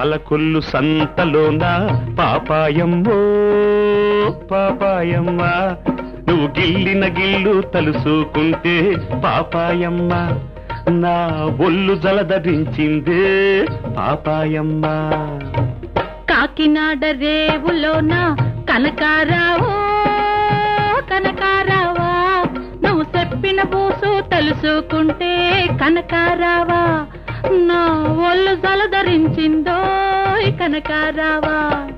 పాలకొల్లు సంతలోన పాపాయమ్మో పాపాయమ్మ నువ్వు గిల్లిన గిల్లు తలుసుకుంటే పాపాయమ్మ నా ఒళ్ళు జలధరించిందే పాపాయమ్మ కాకినాడ రేవులోన కనకారావు కనకారావా నువ్వు చెప్పిన బూసు తెలుసుకుంటే కనకారావా నా ఒళ్ళు జలధరించిందో కనకారావా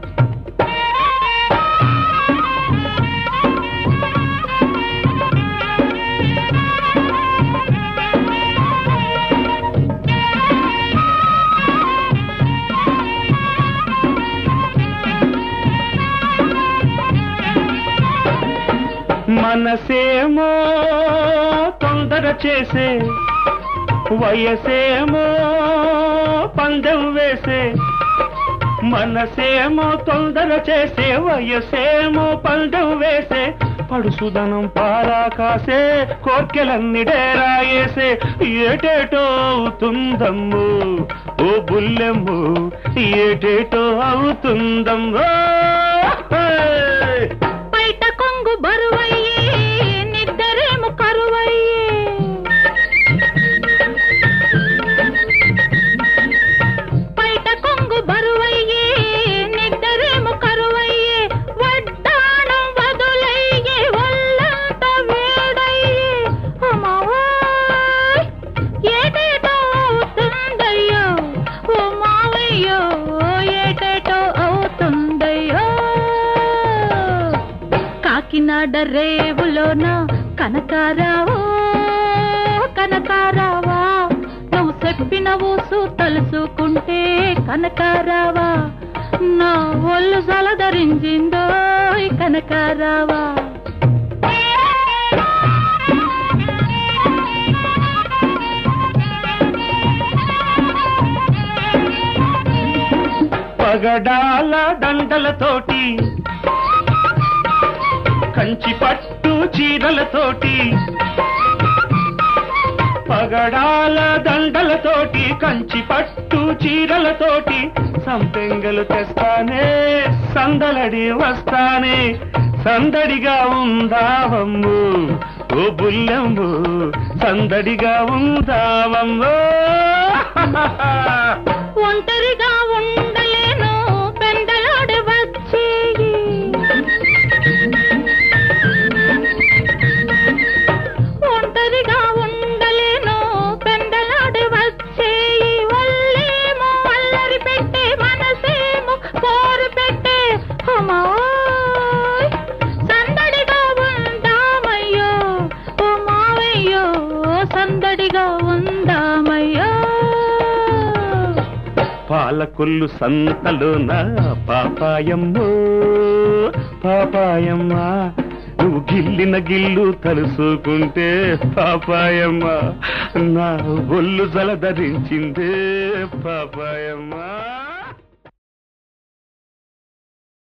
మనసేమో తొందర చేసే వయసేమో పందెం వేసే మనసేమో తొందర చేసే వయసేమో పందెం వేసే పడుసుదనం పారా కాసే కోర్కెలన్నీ డేరాయేసే ఏటేటో అవుతుందమ్ము ఓ బుల్లెమ్ము ఏటేటో అవుతుందమ్మో బయట కొంగు బరువయ్యే నిద్దరేమో కరువయ్యే బయట కొంగు బరువయ్యే నిద్దరేమో కరువయ్యే వడ్డాణం వదులయ్యే ఒళ్ళంత వేడయ్యే అమ్మవాయ్ ఏటేటో అవుతుందయ్యో ఓ మావయ్యో ఏటేటో అవుతుందయ్యో కాకినాడ రేవులోన కనకారావు కనకారావా నువ్వు చెప్పిన ఊసు తలుసుకుంటే కనకారావా నా ఒళ్ళు జలధరించిందో కనకారావా పగడాల దండలతోటి కంచి పట్టు చీరలతోటి పగడాల దండలతోటి కంచి పట్టు చీరలతోటి సంపెంగలు తెస్తానే సందలడి వస్తానే సందడిగా ఉందావమ్ము ఓ బుల్లెమ్ము సందడిగా ఉందావమ్ము ఒంటరిగా ఉండలేను పెందలాడి వచ్చేయి ఒంటరిగా ఉండలేను పెందలాడి వచ్చేయి వల్లేమో అల్లరి పెట్టే మనసేమో కోరు పెట్టే అమ్మాయ్ సందడిగా ఉందామయ్యో ఓ మావయ్యో సందడిగా ఉందామయ్యో పాలకొల్లు సంతలోన పాపాయమ్మో పాపాయమ్మ నువ్వు గిల్లిన గిల్లు తలుసుకుంటే పాపాయమ్మ నా ఒళ్ళు జలధరించిందే పాపాయమ్మ